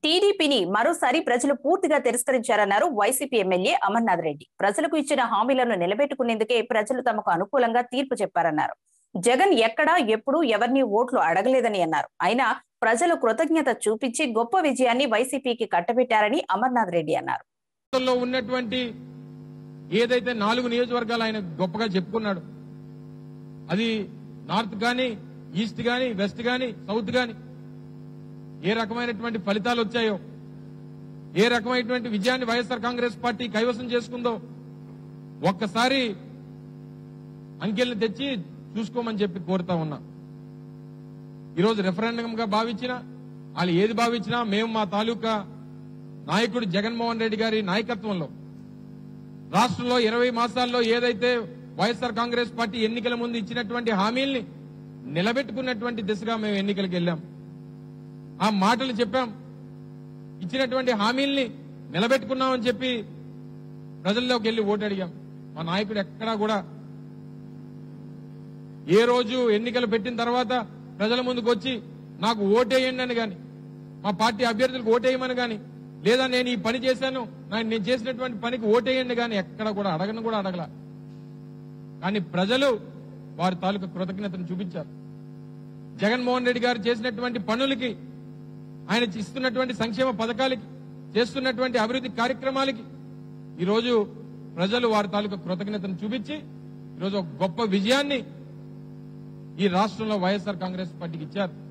టీడీపీని మరోసారి ప్రజలు పూర్తిగా తిరస్కరించారన్నారు వైసీపీ ఎమ్మెల్యే అమర్నాథ్ రెడ్డి ప్రజలకు ఇచ్చిన హామీలను నిలబెట్టుకునేందుకే ప్రజలు తమకు అనుకూలంగా తీర్పు చెప్పారన్నారు జగన్ ఎక్కడా ఎప్పుడు ఎవరిని ఓట్లు అడగలేదని అన్నారు అయినా ప్రజలు కృతజ్ఞత చూపించి గొప్ప విజయాన్ని వైసీపీకి కట్టబెట్టారని అమర్నాథ్ రెడ్డి అన్నారు రాష్ట్రంలో ఉన్నటువంటి ఏదైతే నాలుగు నియోజకవర్గాలు ఆయన గొప్పగా చెప్పుకున్నాడు అది నార్త్ గాని ఈస్ట్ గాని వెస్ట్ గాని సౌత్ గాని ఏ రకమైనటువంటి ఫలితాలు వచ్చాయో ఏ రకమైనటువంటి విజయాన్ని వైఎస్ఆర్ కాంగ్రెస్ పార్టీ కైవసం చేసుకుందో ఒక్కసారి అంకెల్ని తెచ్చి చూసుకోమని చెప్పి కోరుతా ఉన్నా ఈరోజు రెఫరెండం గా భావించినా వాళ్ళు ఏది భావించినా మేము మా తాలూకా నాయకుడు జగన్మోహన్ రెడ్డి గారి నాయకత్వంలో రాష్ట్రంలో ఇరవై మాసాల్లో ఏదైతే వైఎస్ఆర్ కాంగ్రెస్ పార్టీ ఎన్నికల ముందు ఇచ్చినటువంటి హామీల్ని నిలబెట్టుకున్నటువంటి దిశగా మేము ఎన్నికలకు వెళ్ళాం ఆ మాటలు చెప్పాం ఇచ్చినటువంటి హామీల్ని నిలబెట్టుకున్నామని చెప్పి ప్రజల్లోకి వెళ్ళి ఓటు అడిగాం మా నాయకుడు ఎక్కడా కూడా ఏ రోజు ఎన్నికలు పెట్టిన తర్వాత ప్రజల ముందుకు వచ్చి నాకు ఓటేయండి అని గాని మా పార్టీ అభ్యర్థులకు ఓటేయమని గాని లేదా నేను ఈ పని చేశాను నా- నేను చేసినటువంటి పనికి ఓటేయండి గాని ఎక్కడ కూడా అడగను కూడా అడగల కానీ ప్రజలు వారి తాలూకు కృతజ్ఞతను చూపించారు జగన్మోహన్ రెడ్డి గారు చేసినటువంటి పనులకి ఆయన ఇస్తున్నటువంటి సంక్షేమ పథకాలకి చేస్తున్నటువంటి అభివృద్ధి కార్యక్రమాలకి ఈరోజు ప్రజలు వారి తాలూకు కృతజ్ఞతను చూపించి ఈరోజు ఒక గొప్ప విజయాన్ని ఈ రాష్ట్రంలో వైఎస్ఆర్ కాంగ్రెస్ పార్టీకి ఇచ్చారు